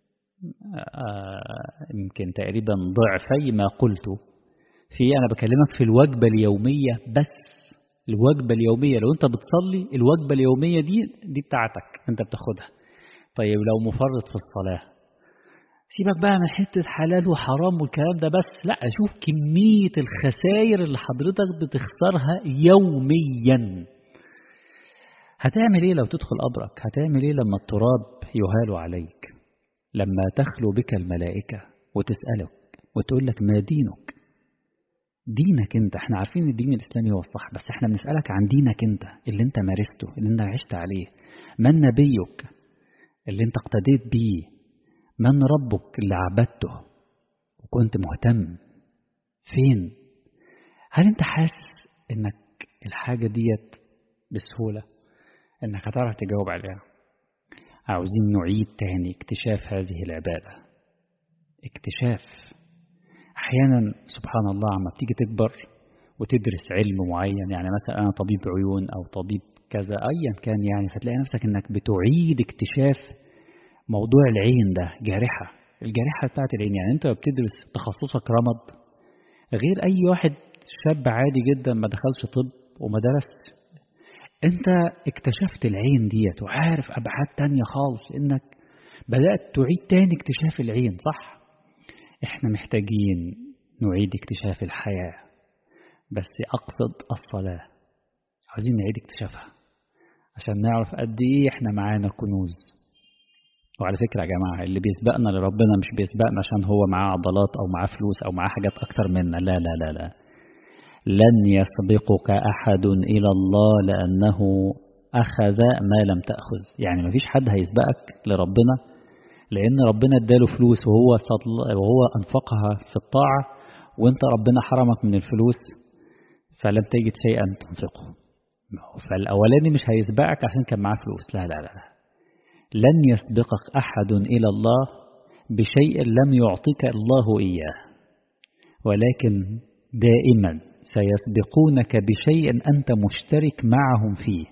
يمكن تقريبا ضعفي ما قلته في أنا بكلمك في الوجبة اليومية بس الوجبة اليومية لو أنت بتصلي الوجبة اليومية دي دي بتاعتك أنت بتاخدها طيب لو مفرط في الصلاة سيبك بقى من حتة حلال وحرام والكلام ده بس لا شوف كمية الخسائر اللي حضرتك بتخسرها يوميا هتعمل ايه لو تدخل قبرك هتعمل ايه لما التراب يهال عليك لما تخلو بك الملائكة وتسألك وتقول لك ما دينك دينك انت احنا عارفين الدين الاسلامي هو الصح بس احنا بنسألك عن دينك انت اللي انت مارسته اللي انت عشت عليه من نبيك اللي انت اقتديت بيه من ربك اللي عبدته وكنت مهتم فين هل انت حاسس انك الحاجة ديت بسهولة انك هتعرف تجاوب عليها عاوزين نعيد تاني اكتشاف هذه العبادة اكتشاف احيانا سبحان الله عما بتيجي تكبر وتدرس علم معين يعني مثلا انا طبيب عيون او طبيب كذا ايا كان يعني فتلاقي نفسك انك بتعيد اكتشاف موضوع العين ده جارحة الجارحة بتاعت العين يعني انت بتدرس تخصصك رمض غير اي واحد شاب عادي جدا ما دخلش طب وما درس انت اكتشفت العين ديت وعارف ابعاد تانية خالص انك بدأت تعيد تاني اكتشاف العين صح احنا محتاجين نعيد اكتشاف الحياة بس اقصد الصلاة عايزين نعيد اكتشافها عشان نعرف قد ايه احنا معانا كنوز وعلى فكرة يا جماعة اللي بيسبقنا لربنا مش بيسبقنا عشان هو معاه عضلات أو معاه فلوس أو معاه حاجات أكتر منا لا لا لا لا لن يسبقك أحد إلى الله لأنه أخذ ما لم تأخذ يعني ما فيش حد هيسبقك لربنا لأن ربنا اداله فلوس وهو صدل وهو أنفقها في الطاعة وانت ربنا حرمك من الفلوس فلم تجد شيئا تنفقه فالأولاني مش هيسبقك عشان كان معاه فلوس لا لا لا, لا. لن يسبقك أحد إلى الله بشيء لم يعطك الله إياه ولكن دائما سيسبقونك بشيء أنت مشترك معهم فيه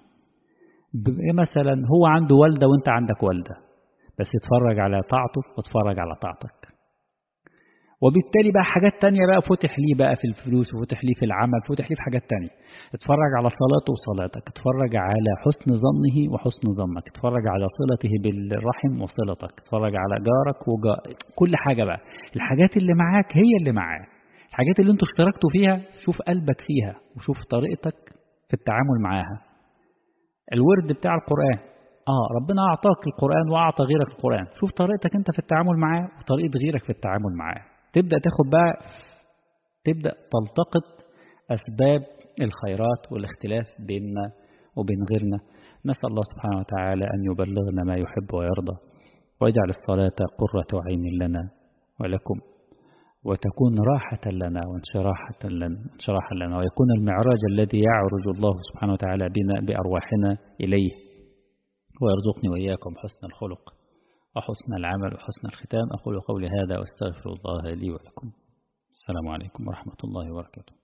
مثلا هو عنده والدة وانت عندك والدة بس اتفرج على طاعته واتفرج على طاعتك وبالتالي بقى حاجات تانية بقى فتح ليه بقى في الفلوس وفتح ليه في العمل فتح ليه في حاجات تانية اتفرج على صلاته وصلاتك اتفرج على حسن ظنه وحسن ظنك اتفرج على صلته بالرحم وصلتك اتفرج على جارك وجار كل حاجة بقى الحاجات اللي معاك هي اللي معاه الحاجات اللي انتوا اشتركتوا فيها شوف قلبك فيها وشوف طريقتك في التعامل معاها الورد بتاع القرآن اه ربنا اعطاك القرآن واعطى غيرك القرآن شوف طريقتك انت في التعامل معاه وطريقة غيرك في التعامل معاه تبدأ تاخد بقى تبدأ تلتقط أسباب الخيرات والاختلاف بيننا وبين غيرنا نسأل الله سبحانه وتعالى أن يبلغنا ما يحب ويرضى ويجعل الصلاة قرة عين لنا ولكم وتكون راحة لنا وانشراحة لنا, انشراحا لنا ويكون المعراج الذي يعرج الله سبحانه وتعالى بنا بأرواحنا إليه ويرزقني وإياكم حسن الخلق وحسن العمل وحسن الختام أقول قولي هذا واستغفر الله لي ولكم السلام عليكم ورحمة الله وبركاته